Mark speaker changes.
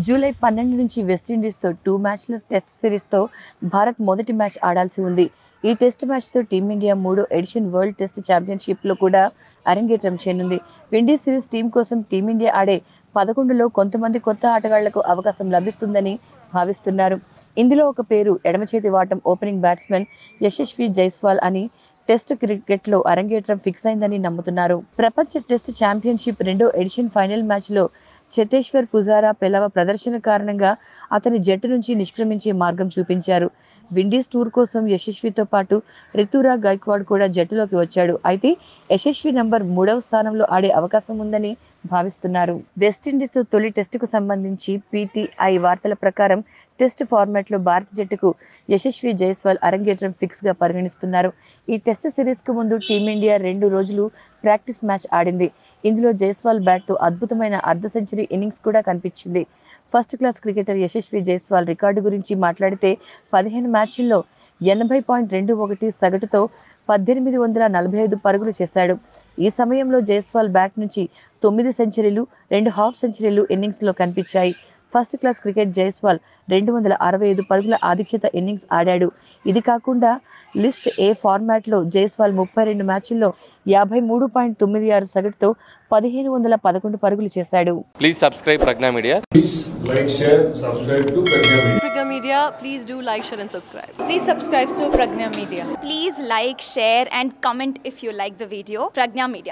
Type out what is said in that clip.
Speaker 1: July పన్నెండు నుంచి వెస్టిండీస్తో టూ మ్యాచ్ల టెస్ట్ సిరీస్తో భారత్ మొదటి మ్యాచ్ ఆడాల్సి ఉంది ఈ టెస్ట్ మ్యాచ్తో టీమిండియా మూడో ఎడిషన్ వరల్డ్ టెస్ట్ ఛాంపియన్షిప్లో కూడా అరంగేట్రం చేయనుంది విండీస్ సిరీస్ టీం కోసం టీమిండియా ఆడే పదకొండులో కొంతమంది కొత్త ఆటగాళ్లకు అవకాశం లభిస్తుందని భావిస్తున్నారు ఇందులో ఒక పేరు ఎడమ చేతి వాటం ఓపెనింగ్ బ్యాట్స్మెన్ యశస్వి జైస్వాల్ అని టెస్ట్ క్రికెట్లో అరంగేట్రం ఫిక్స్ అయిందని నమ్ముతున్నారు ప్రపంచ టెస్ట్ ఛాంపియన్షిప్ రెండో ఎడిషన్ ఫైనల్ మ్యాచ్లో చేతేశ్వర్ పుజారా పెలవ ప్రదర్శన కారణంగా అతని జట్టు నుంచి నిష్క్రమించే మార్గం చూపించారు విండీస్ టూర్ కోసం యశస్వితో పాటు రితురా గైక్వాడ్ కూడా జట్టులోకి వచ్చాడు అయితే యశస్వి నంబర్ మూడవ స్థానంలో ఆడే అవకాశం ఉందని భావిస్తున్నారు వెస్టిండీస్ తొలి టెస్టుకు సంబంధించి పీటీఐ వార్తల ప్రకారం టెస్ట్ ఫార్మాట్లో భారత జట్టుకు యశస్వి జైస్వాల్ అరంగేట్రం ఫిక్స్ గా పరిగణిస్తున్నారు ఈ టెస్ట్ సిరీస్ కు ముందు టీమిండియా రెండు రోజులు ప్రాక్టీస్ మ్యాచ్ ఆడింది ఇందులో జైస్వాల్ బ్యాట్ తో అద్భుతమైన అర్ధ సెంచరీ ఇన్నింగ్స్ కూడా కనిపించింది first class cricketer Yashasvi Jaiswal record గురించి మాట్లాడితే పదిహేను మ్యాచ్ల్లో ఎనభై పాయింట్ రెండు ఒకటి సగటుతో పద్దెనిమిది వందల నలభై ఐదు పరుగులు చేశాడు ఈ సమయంలో జైస్వాల్ బ్యాట్ నుంచి తొమ్మిది సెంచరీలు రెండు హాఫ్ సెంచరీలు ఇన్నింగ్స్లో కనిపించాయి ఫస్ట్ క్లాస్ క్రికెట్ జైస్వాల్ రెండు వందల అరవై ఐదు పరుగుల ఆధిక్యత ఇన్నింగ్స్ ఆడాడు ఇది కాకుండా లిస్ట్ ఏ ఫార్మాట్లో జైస్వాల్ ముప్పై రెండు మ్యాచ్ల్లో యాభై మూడు పాయింట్ తొమ్మిది ఆరు సగటుతో పదిహేను వందల పదకొండు పరుగులు చేశాడు
Speaker 2: Please subscribe Pragna Media.
Speaker 3: Please like, share, subscribe to Pragya Media.
Speaker 4: Pragya Media, please do like, share, and subscribe.
Speaker 5: Please subscribe to Pragna Media.
Speaker 6: Please like, share, and comment if you like the video. Pragna Media.